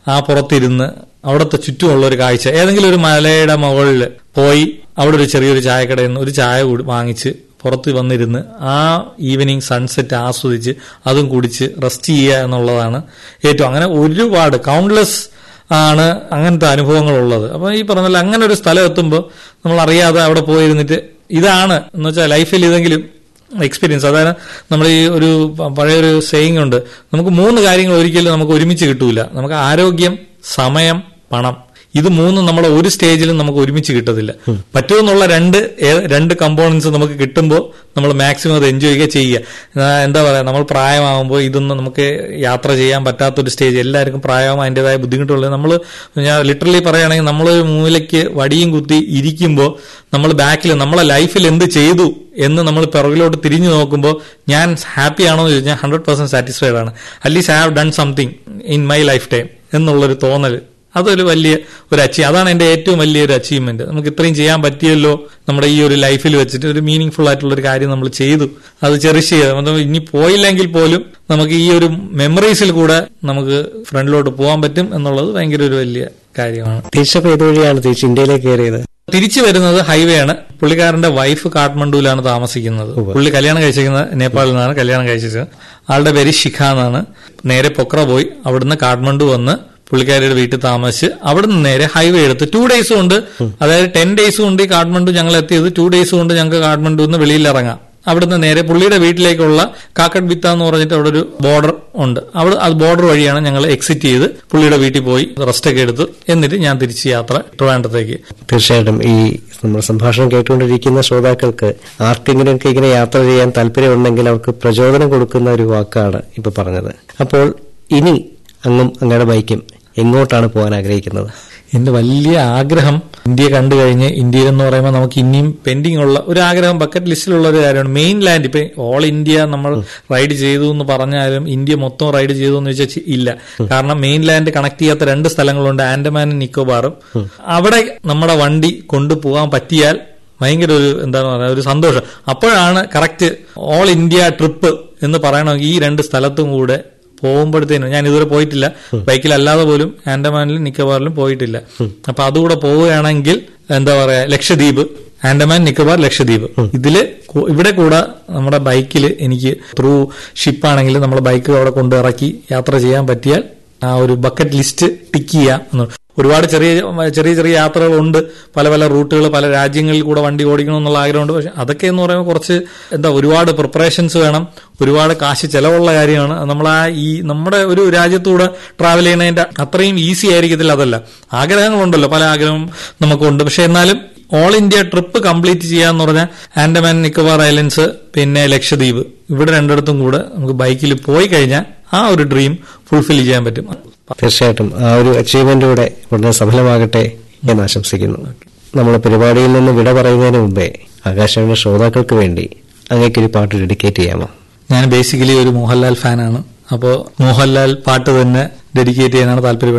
ആ പുറത്തിരുന്ന് അവിടുത്തെ ചുറ്റുമുള്ള ഒരു കാഴ്ച ഏതെങ്കിലും ഒരു മലയുടെ മുകളിൽ പോയി അവിടെ ഒരു ചെറിയൊരു ചായക്കടയിൽ നിന്ന് ഒരു ചായ കൂടി വാങ്ങിച്ച് പുറത്ത് വന്നിരുന്ന് ആ ഈവനിങ് സൺസെറ്റ് ആസ്വദിച്ച് അതും കുടിച്ച് റെസ്റ്റ് ചെയ്യുക എന്നുള്ളതാണ് ഏറ്റവും അങ്ങനെ ഒരുപാട് കൗണ്ട്ലെസ് ആണ് അങ്ങനത്തെ അനുഭവങ്ങളുള്ളത് അപ്പൊ ഈ പറഞ്ഞ അങ്ങനെ ഒരു സ്ഥലം എത്തുമ്പോൾ നമ്മൾ അറിയാതെ അവിടെ പോയിരുന്നിട്ട് ഇതാണ് എന്ന് വെച്ചാൽ ലൈഫിൽ ഇതെങ്കിലും എക്സ്പീരിയൻസ് അതായത് നമ്മൾ ഈ ഒരു പ- പഴയൊരു സെയിങ് ഉണ്ട് നമുക്ക് മൂന്ന് കാര്യങ്ങൾ ഒരിക്കലും നമുക്ക് ഒരുമിച്ച് കിട്ടൂല നമുക്ക് ആരോഗ്യം സമയം പണം ഇത് മൂന്നും നമ്മുടെ ഒരു സ്റ്റേജിലും നമുക്ക് ഒരുമിച്ച് കിട്ടത്തില്ല പറ്റുമെന്നുള്ള രണ്ട് ഏ- രണ്ട് കമ്പോണൻസ് നമുക്ക് കിട്ടുമ്പോൾ നമ്മൾ മാക്സിമം അത് എൻജോയ് ചെയ്യുക ചെയ്യുക ആ, എന്താ പറയാ നമ്മൾ പ്രായമാകുമ്പോൾ ഇതൊന്നും നമുക്ക് യാത്ര ചെയ്യാൻ പറ്റാത്തൊരു സ്റ്റേജ് എല്ലാവർക്കും പ്രായമാകുമ്പോൾ അതിൻ്റെതായ ബുദ്ധിമുട്ടുള്ളത് നമ്മൾ ഞാൻ ലിറ്ററലി പറയുകയാണെങ്കിൽ നമ്മൾ മൂലയ്ക്ക് വടിയും കുത്തി ഇരിക്കുമ്പോൾ നമ്മൾ ബാക്കിൽ നമ്മളെ ലൈഫിൽ എന്ത് ചെയ്തു എന്ന് നമ്മൾ പിറകിലോട്ട് തിരിഞ്ഞു നോക്കുമ്പോൾ ഞാൻ ഹാപ്പി ആണോ എന്ന് ചോദിച്ചാൽ ഹൺഡ്രഡ് പെർസെന്റ് സാറ്റിസ്ഫൈഡ് ആണ് at least I have done something in my life time എന്നുള്ളൊരു തോന്നൽ അതൊരു വലിയ ഒരു അച്ചീവ് അതാണ് എന്റെ ഏറ്റവും വലിയൊരു അച്ചീവ്മെന്റ് നമുക്ക് ഇത്രയും ചെയ്യാൻ പറ്റിയല്ലോ നമ്മുടെ ഈ ഒരു ലൈഫിൽ വെച്ചിട്ട് ഒരു മീനിങ് ഫുൾ ആയിട്ടുള്ള ഒരു കാര്യം നമ്മൾ ചെയ്തു അത് ചെറിഷ് ചെയ്ത് അത് ഇനി പോയില്ലെങ്കിൽ പോലും നമുക്ക് ഈ ഒരു മെമ്മറീസിൽ കൂടെ നമുക്ക് ഫ്രണ്ടിലോട്ട് പോകാൻ പറ്റും എന്നുള്ളത് ഭയങ്കര ഒരു വലിയ കാര്യമാണ് തിരിച്ചപ്പോ ഏത് വഴിയാണ് തിരിച്ച് ഇന്ത്യയിലേക്ക് കയറിയത് തിരിച്ചു വരുന്നത് ഹൈവേ ആണ് പുള്ളിക്കാരന്റെ വൈഫ് കാഠ്മണ്ഡുവിലാണ് താമസിക്കുന്നത് പുള്ളി കല്യാണം കഴിച്ചിരിക്കുന്നത് നേപ്പാളിൽ നിന്നാണ് കല്യാണം കഴിച്ചത് ആളുടെ പേര് ശിഖ എന്നാണ് നേരെ പൊക്ര പോയി അവിടുന്ന് കാഠ്മണ്ഡു വന്ന് പുള്ളിക്കാരിയുടെ വീട്ടിൽ താമസിച്ച് അവിടുന്ന് നേരെ ഹൈവേ എടുത്ത് ടു ഡേയ്സ് കൊണ്ട് അതായത് ടെൻ ഡേയ്സ് കൊണ്ട് ഈ കാഠ്മണ്ഡു ഞങ്ങൾ എത്തിയത് ടു ഡേയ്സ് കൊണ്ട് ഞങ്ങൾക്ക് കാഠ്മണ്ഡു നിന്ന് വെളിയിൽ ഇറങ്ങാം അവിടുന്ന് നേരെ പുള്ളിയുടെ വീട്ടിലേക്കുള്ള കാക്കട്ട് ബിത്ത എന്ന് പറഞ്ഞിട്ട് അവിടെ ഒരു ബോർഡർ ഉണ്ട് അവിടെ അത് ബോർഡർ വഴിയാണ് ഞങ്ങൾ എക്സിറ്റ് ചെയ്ത് പുള്ളിയുടെ വീട്ടിൽ പോയി റെസ്റ്റ് ഒക്കെ എടുത്ത് എന്നിട്ട് ഞാൻ തിരിച്ച് യാത്ര ട്രിവാൻഡ്രത്തേക്ക് തീർച്ചയായിട്ടും ഈ നമ്മുടെ സംഭാഷണം കേട്ടുകൊണ്ടിരിക്കുന്ന ശ്രോതാക്കൾക്ക് ആർക്കെങ്കിലുമൊക്കെ ഇങ്ങനെ യാത്ര ചെയ്യാൻ താല്പര്യമുണ്ടെങ്കിൽ അവർക്ക് പ്രചോദനം കൊടുക്കുന്ന ഒരു വാക്കാണ് ഇപ്പൊ പറഞ്ഞത് അപ്പോൾ ഇനി അങ്ങും അങ്ങയുടെ ബൈക്കും എങ്ങോട്ടാണ് പോകാൻ ആഗ്രഹിക്കുന്നത് എന്റെ വലിയ ആഗ്രഹം ഇന്ത്യ കണ്ടു കഴിഞ്ഞ് ഇന്ത്യയിൽ എന്ന് പറയുമ്പോൾ നമുക്ക് ഇനിയും പെൻഡിങ് ഉള്ള ഒരു ആഗ്രഹം ബക്കറ്റ് ലിസ്റ്റിലുള്ള ഒരു കാര്യമാണ് മെയിൻ ലാൻഡ് ഇപ്പൊ ഓൾ ഇന്ത്യ നമ്മൾ റൈഡ് ചെയ്തു എന്ന് പറഞ്ഞാലും ഇന്ത്യ മൊത്തം റൈഡ് ചെയ്തു എന്ന് വെച്ചാൽ ചി- ഇല്ല കാരണം മെയിൻ ലാൻഡ് കണക്ട് ചെയ്യാത്ത രണ്ട് സ്ഥലങ്ങളുണ്ട് ആൻഡമാനും നിക്കോബാറും അവിടെ നമ്മുടെ വണ്ടി കൊണ്ടുപോകാൻ പറ്റിയാൽ ഭയങ്കര ഒരു എന്താണ് പറയുക ഒരു സന്തോഷം അപ്പോഴാണ് കറക്റ്റ് ഓൾ ഇന്ത്യ ട്രിപ്പ് എന്ന് പറയണമെങ്കിൽ ഈ രണ്ട് സ്ഥലത്തും കൂടെ പോകുമ്പോഴത്തേനും ഞാൻ ഇതുവരെ പോയിട്ടില്ല ബൈക്കിലല്ലാതെ പോലും ആൻഡമാനിലും നിക്കോബാറിലും പോയിട്ടില്ല അപ്പൊ അതുകൂടെ പോവുകയാണെങ്കിൽ എന്താ പറയാ ലക്ഷദ്വീപ് ആൻഡമാൻ നിക്കോബാർ ലക്ഷദ്വീപ് ഇതില് കു- ഇവിടെ കൂടെ നമ്മുടെ ബൈക്കിൽ എനിക്ക് ത്രൂ ഷിപ്പാണെങ്കിൽ നമ്മുടെ ബൈക്ക് അവിടെ കൊണ്ട് ഇറക്കി യാത്ര ചെയ്യാൻ പറ്റിയാൽ ആ ഒരു ബക്കറ്റ് ലിസ്റ്റ് ടിക്ക് ചെയ്യാം എന്ന് ഒരുപാട് ചെറിയ ചെറിയ ചെറിയ യാത്രകളുണ്ട് പല പല റൂട്ടുകൾ പല രാജ്യങ്ങളിൽ കൂടെ വണ്ടി ഓടിക്കണം എന്നുള്ള ആഗ്രഹമുണ്ട് പക്ഷെ അതൊക്കെ എന്ന് പറയുമ്പോൾ കുറച്ച് എന്താ ഒരുപാട് പ്രിപ്പറേഷൻസ് വേണം ഒരുപാട് കാശ് ചെലവുള്ള കാര്യമാണ് നമ്മൾ ആ ഈ നമ്മുടെ ഒരു രാജ്യത്തൂടെ ട്രാവൽ ചെയ്യുന്നതിന്റെ അത്രയും ഈസി ആയിരിക്കത്തില്ല അതല്ല ആഗ്രഹങ്ങളുണ്ടല്ലോ പല ആഗ്രഹം നമുക്കുണ്ട് പക്ഷെ എന്നാലും ഓൾ ഇന്ത്യ ട്രിപ്പ് കംപ്ലീറ്റ് ചെയ്യാന്ന് പറഞ്ഞാൽ ആൻഡമാൻ നിക്കോബാർ ഐലൻഡ്സ് പിന്നെ ലക്ഷദ്വീപ് ഇവിടെ രണ്ടിടത്തും കൂടെ നമുക്ക് ബൈക്കിൽ പോയി കഴിഞ്ഞാൽ ആ ഒരു ഡ്രീം ഫുൾഫിൽ ചെയ്യാൻ പറ്റും തീർച്ചയായിട്ടും ആ ഒരു അച്ചീവ്മെന്റൂടെ ഉടനെ സഫലമാകട്ടെ എന്ന് ആശംസിക്കുന്നു നമ്മുടെ പരിപാടിയിൽ നിന്ന് വിട പറയുന്നതിന് മുമ്പേ ആകാശവാണി ശ്രോതാക്കൾക്ക് വേണ്ടി അങ്ങേക്കൊരു പാട്ട് ഡെഡിക്കേറ്റ് ചെയ്യാമോ ഞാൻ ബേസിക്കലി ഒരു മോഹൻലാൽ ഫാനാണ് അപ്പോൾ മോഹൻലാൽ പാട്ട് തന്നെ ഡെഡിക്കേറ്റ് ചെയ്യാനാണ് താല്പര്യപ്പെടുന്നത്